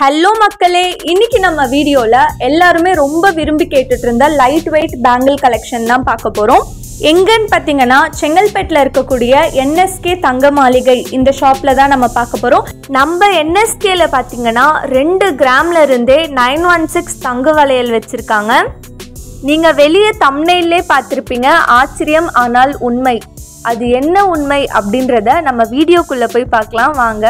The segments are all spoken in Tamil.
ஹலோ மக்களே இன்னைக்கு நம்ம வீடியோல எல்லாருமே ரொம்ப விரும்பி கேட்டுட்டு இருந்த லைட் வெயிட் பேங்கிள் கலெக்ஷன் தான் பார்க்க போறோம் எங்கன்னு பார்த்தீங்கன்னா செங்கல்பேட்டில் இருக்கக்கூடிய என்எஸ்கே தங்க மாளிகை இந்த ஷாப்ல தான் நம்ம பார்க்க போறோம் நம்ம என்எஸ்கேல பார்த்தீங்கன்னா ரெண்டு கிராம்ல இருந்தே நைன் ஒன் சிக்ஸ் தங்க வளையல் வச்சிருக்காங்க நீங்க வெளியே தம்னையிலே பார்த்துருப்பீங்க ஆச்சரியம் ஆனால் உண்மை அது என்ன உண்மை அப்படின்றத நம்ம வீடியோக்குள்ள போய் பார்க்கலாம் வாங்க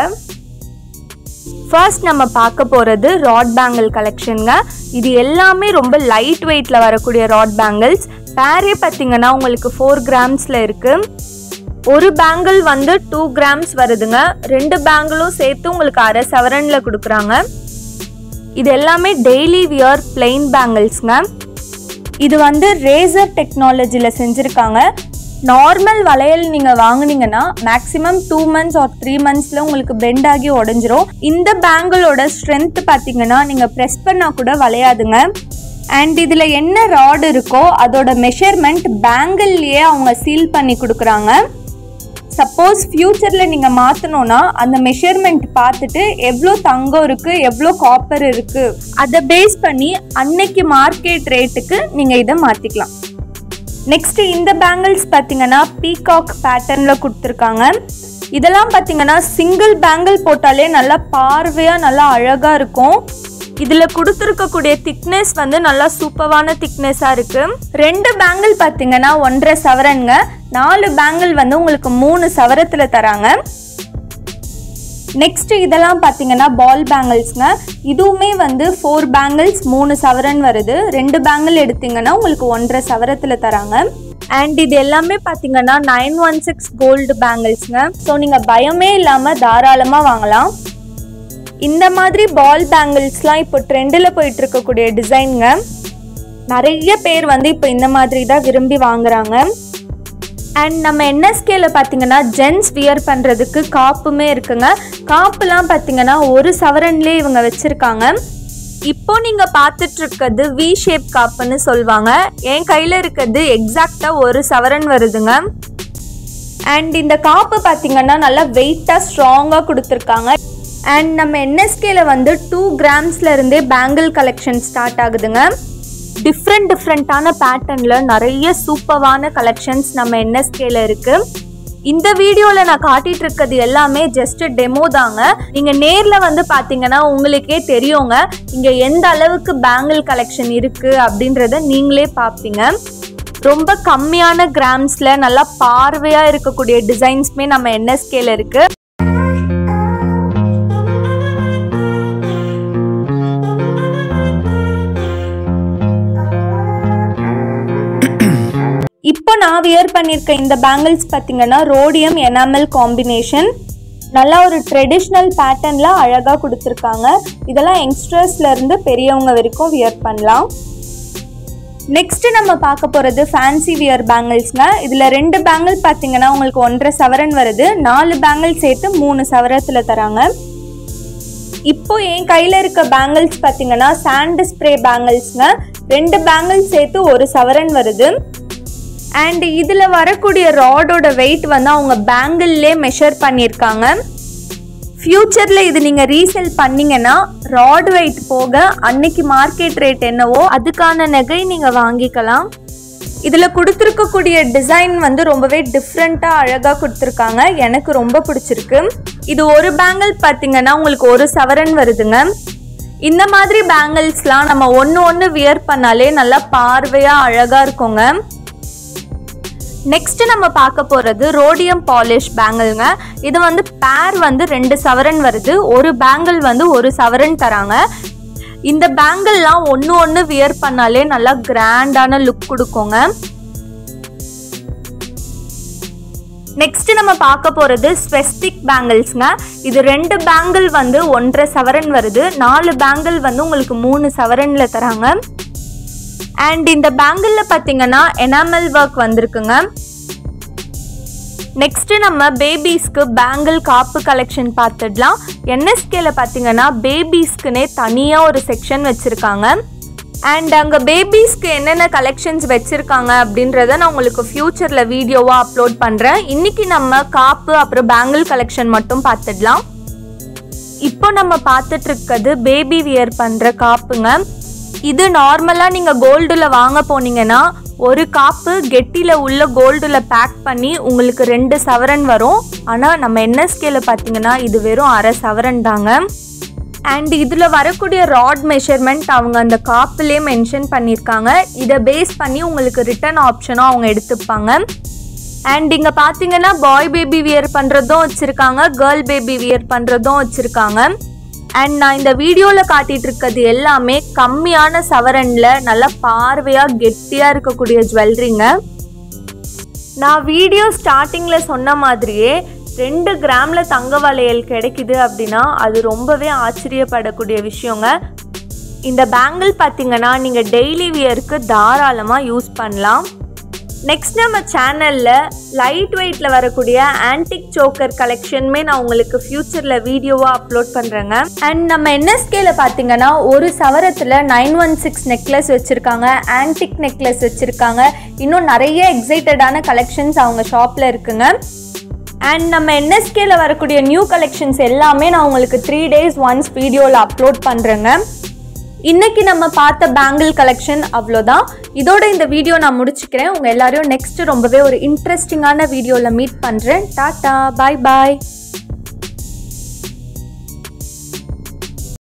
ஃபர்ஸ்ட் நம்ம பார்க்க போகிறது ராட் பேங்கிள் கலெக்ஷனுங்க இது எல்லாமே ரொம்ப லைட் வெயிட்டில் வரக்கூடிய ராட் பேங்கிள்ஸ் பேரே பார்த்தீங்கன்னா உங்களுக்கு ஃபோர் கிராம்ஸில் இருக்குது ஒரு பேங்கிள் வந்து டூ கிராம்ஸ் வருதுங்க ரெண்டு பேங்கிளும் சேர்த்து உங்களுக்கு அரை சவரனில் கொடுக்குறாங்க இது எல்லாமே டெய்லி வியர் பிளெயின் பேங்கிள்ஸ்ங்க இது வந்து ரேசர் டெக்னாலஜியில் செஞ்சுருக்காங்க நார்மல் வளையல் நீங்கள் வாங்குனீங்கன்னா maximum two months or three மந்த்ஸில் உங்களுக்கு பெண்ட் ஆகி உடஞ்சிரும் இந்த பேங்கிளோட ஸ்ட்ரென்த் பார்த்தீங்கன்னா நீங்கள் ப்ரெஸ் பண்ணால் கூட வளையாதுங்க அண்ட் இதில் என்ன ராட் இருக்கோ அதோட மெஷர்மெண்ட் பேங்கிள்லேயே அவங்க சீல் பண்ணி கொடுக்குறாங்க சப்போஸ் ஃப்யூச்சரில் நீங்கள் மாற்றணும்னா அந்த மெஷர்மெண்ட் பார்த்துட்டு எவ்வளோ தங்கம் இருக்குது எவ்வளோ காப்பர் இருக்குது அதை பேஸ் பண்ணி அன்னைக்கு மார்க்கெட் ரேட்டுக்கு நீங்கள் இதை மாற்றிக்கலாம் நெக்ஸ்ட் இந்த பேங்கிள்ஸ் பார்த்தீங்கன்னா பீகாக் பேட்டர்னில் கொடுத்துருக்காங்க இதெல்லாம் பார்த்தீங்கன்னா சிங்கிள் பேங்கிள் போட்டாலே நல்லா பார்வையாக நல்லா அழகாக இருக்கும் இதில் கொடுத்துருக்கக்கூடிய திக்னஸ் வந்து நல்லா சூப்பரான திக்னஸாக இருக்குது ரெண்டு பேங்கிள் பார்த்தீங்கன்னா ஒன்றரை சவரனுங்க நாலு பேங்கிள் வந்து உங்களுக்கு மூணு சவரத்தில் தராங்க நெக்ஸ்ட் இதெல்லாம் பார்த்தீங்கன்னா பால் பேங்கிள்ஸ்ங்க இதுவுமே வந்து ஃபோர் பேங்கிள்ஸ் மூணு சவரன் வருது ரெண்டு பேங்கிள் எடுத்தீங்கன்னா உங்களுக்கு ஒன்றரை சவரத்தில் தராங்க அண்ட் இது எல்லாமே பார்த்தீங்கன்னா நைன் ஒன் சிக்ஸ் கோல்டு பேங்கிள்ஸ்ங்க ஸோ நீங்கள் பயமே இல்லாமல் தாராளமாக வாங்கலாம் இந்த மாதிரி பால் பேங்கிள்ஸ்லாம் இப்போ ட்ரெண்டில் போயிட்டு இருக்கக்கூடிய டிசைனுங்க நிறைய பேர் வந்து இப்போ இந்த மாதிரி தான் விரும்பி வாங்குறாங்க அண்ட் நம்ம என்எஸ்கேல பார்த்தீங்கன்னா ஜென்ஸ் வியர் பண்ணுறதுக்கு காப்புமே இருக்குங்க காப்புலாம் பார்த்தீங்கன்னா ஒரு சவரன்லேயே இவங்க வச்சுருக்காங்க இப்போ நீங்கள் பார்த்துட்டு இருக்கிறது வி ஷேப் காப்புன்னு சொல்லுவாங்க என் கையில் இருக்கிறது எக்ஸாக்டாக ஒரு சவரன் வருதுங்க அண்ட் இந்த காப்பு பார்த்தீங்கன்னா நல்லா வெயிட்டாக ஸ்ட்ராங்காக கொடுத்துருக்காங்க அண்ட் நம்ம என்எஸ்கேல வந்து டூ கிராம்ஸ்ல இருந்தே பேங்கிள் கலெக்ஷன் ஸ்டார்ட் ஆகுதுங்க டிஃப்ரெண்ட் டிஃப்ரெண்ட்டான பேட்டர்னில் நிறைய சூப்பரான கலெக்ஷன்ஸ் நம்ம என்எஸ்கேல இருக்கு இந்த வீடியோவில் நான் காட்டிட்டு இருக்கிறது எல்லாமே ஜஸ்ட் டெமோ தாங்க நீங்கள் நேரில் வந்து பார்த்தீங்கன்னா உங்களுக்கே தெரியுங்க இங்கே எந்த அளவுக்கு பேங்கிள் கலெக்ஷன் இருக்குது அப்படின்றத நீங்களே பார்ப்பீங்க ரொம்ப கம்மியான கிராம்ஸில் நல்லா பார்வையாக இருக்கக்கூடிய டிசைன்ஸுமே நம்ம என்எஸ்கேல இருக்குது இப்போ நான் வியர் பண்ணியிருக்க இந்த பேங்கிள்ஸ் பார்த்தீங்கன்னா ரோடியம் எனாமல் காம்பினேஷன் நல்லா ஒரு ட்ரெடிஷ்னல் பேட்டர்னில் அழகாக கொடுத்துருக்காங்க இதெல்லாம் யங்ஸ்டர்ஸ்ல இருந்து பெரியவங்க வரைக்கும் வியர் பண்ணலாம் நெக்ஸ்ட் நம்ம பார்க்க போகிறது ஃபேன்சி வியர் பேங்கிள்ஸ்ங்க இதில் ரெண்டு பேங்கிள் பார்த்தீங்கன்னா உங்களுக்கு ஒன்றரை சவரன் வருது நாலு பேங்கிள் சேர்த்து மூணு சவரத்தில் தராங்க இப்போ என் கையில் இருக்க பேங்கிள்ஸ் பார்த்தீங்கன்னா சாண்ட் ஸ்ப்ரே பேங்கிள்ஸ்ங்க ரெண்டு பேங்கிள்ஸ் சேர்த்து ஒரு சவரன் வருது அண்ட் இதில் வரக்கூடிய ராடோட வெயிட் வந்து அவங்க பேங்கிள்லே மெஷர் பண்ணியிருக்காங்க ஃப்யூச்சரில் இது நீங்கள் ரீசேல் பண்ணீங்கன்னா ராட் வெயிட் போக அன்னைக்கு மார்க்கெட் ரேட் என்னவோ அதுக்கான நகை நீங்கள் வாங்கிக்கலாம் இதில் கொடுத்துருக்கக்கூடிய டிசைன் வந்து ரொம்பவே டிஃப்ரெண்ட்டாக அழகாக கொடுத்துருக்காங்க எனக்கு ரொம்ப பிடிச்சிருக்கு இது ஒரு பேங்கிள் பார்த்தீங்கன்னா உங்களுக்கு ஒரு சவரன் வருதுங்க இந்த மாதிரி பேங்கிள்ஸ்லாம் நம்ம ஒன்று ஒன்று வியர் பண்ணாலே நல்லா பார்வையாக அழகாக இருக்குங்க நெக்ஸ்ட் நம்ம பார்க்க போகிறது ரோடியம் பாலிஷ் பேங்கிள்ங்க இது வந்து பேர் வந்து ரெண்டு சவரன் வருது ஒரு பேங்கிள் வந்து ஒரு சவரன் தராங்க இந்த பேங்கிள்லாம் ஒன்று ஒன்று வியர் பண்ணாலே நல்லா கிராண்டான லுக் கொடுக்குங்க நெக்ஸ்ட் நம்ம பார்க்க போகிறது ஸ்வெஸ்டிக் பேங்கிள்ஸ்ங்க இது ரெண்டு பேங்கிள் வந்து ஒன்றரை சவரன் வருது நாலு பேங்கிள் வந்து உங்களுக்கு மூணு சவரனில் தராங்க அண்ட் இந்த பேங்கிளில் பார்த்தீங்கன்னா எனாமல் ஒர்க் வந்திருக்குங்க நெக்ஸ்ட் நம்ம பேபிஸ்க்கு பேங்கிள் காப்பு கலெக்ஷன் பார்த்துடலாம் என்எஸ்கேல பார்த்தீங்கன்னா பேபிஸ்க்குனே தனியாக ஒரு செக்ஷன் வச்சுருக்காங்க அண்ட் அங்கே பேபிஸ்க்கு என்னென்ன கலெக்ஷன்ஸ் வச்சுருக்காங்க அப்படின்றத நான் உங்களுக்கு ஃப்யூச்சரில் வீடியோவாக அப்லோட் பண்ணுறேன் இன்றைக்கி நம்ம காப்பு அப்புறம் பேங்கிள் கலெக்ஷன் மட்டும் பார்த்துடலாம் இப்போ நம்ம பார்த்துட்டு இருக்கிறது பேபி வியர் பண்ணுற காப்புங்க இது நார்மலாக நீங்கள் கோல்டில் வாங்க போனீங்கன்னா ஒரு காப்பு கெட்டியில் உள்ள கோல்டில் பேக் பண்ணி உங்களுக்கு ரெண்டு சவரன் வரும் ஆனால் நம்ம என்எஸ்கேல பார்த்தீங்கன்னா இது வெறும் அரை சவரன் தாங்க அண்ட் இதில் வரக்கூடிய ராட் மெஷர்மெண்ட் அவங்க அந்த காப்புலேயே மென்ஷன் பண்ணியிருக்காங்க இதை பேஸ் பண்ணி உங்களுக்கு ரிட்டர்ன் ஆப்ஷனும் அவங்க எடுத்துப்பாங்க அண்ட் இங்கே பார்த்தீங்கன்னா பாய் பேபி வியர் பண்ணுறதும் வச்சுருக்காங்க கேர்ள் பேபி வியர் பண்ணுறதும் வச்சுருக்காங்க அண்ட் நான் இந்த வீடியோவில் காட்டிட்டு இருக்கிறது எல்லாமே கம்மியான சவரனில் நல்லா பார்வையாக கெட்டியாக இருக்கக்கூடிய ஜுவல்லரிங்க நான் வீடியோ ஸ்டார்டிங்கில் சொன்ன மாதிரியே ரெண்டு கிராமில் தங்க வளையல் கிடைக்குது அப்படின்னா அது ரொம்பவே ஆச்சரியப்படக்கூடிய விஷயங்க இந்த பேங்கிள் பார்த்தீங்கன்னா நீங்கள் டெய்லி வியருக்கு தாராளமாக யூஸ் பண்ணலாம் நெக்ஸ்ட் நம்ம சேனலில் லைட் வெயிட்டில் வரக்கூடிய ஆன்டிக் சோக்கர் கலெக்ஷனுமே நான் உங்களுக்கு ஃப்யூச்சரில் வீடியோவாக அப்லோட் பண்ணுறேங்க அண்ட் நம்ம என்எஸ்கேல பார்த்தீங்கன்னா ஒரு சவரத்தில் நைன் ஒன் சிக்ஸ் நெக்லஸ் வச்சுருக்காங்க ஆன்டிக் நெக்லஸ் வச்சுருக்காங்க இன்னும் நிறைய எக்ஸைட்டடான கலெக்ஷன்ஸ் அவங்க ஷாப்பில் இருக்குங்க அண்ட் நம்ம என்எஸ்கேல வரக்கூடிய நியூ கலெக்ஷன்ஸ் எல்லாமே நான் உங்களுக்கு த்ரீ டேஸ் ஒன்ஸ் வீடியோவில் அப்லோட் பண்ணுறேங்க இன்னைக்கு நம்ம பார்த்த பேங்கிள் கலெக்ஷன் அவ்வளோதான் இதோட இந்த வீடியோ நான் முடிச்சுக்கிறேன் உங்கள் எல்லாரையும் நெக்ஸ்ட் ரொம்பவே ஒரு இன்ட்ரெஸ்டிங்கான வீடியோவில் மீட் பண்ணுறேன் டாட்டா பாய் பாய்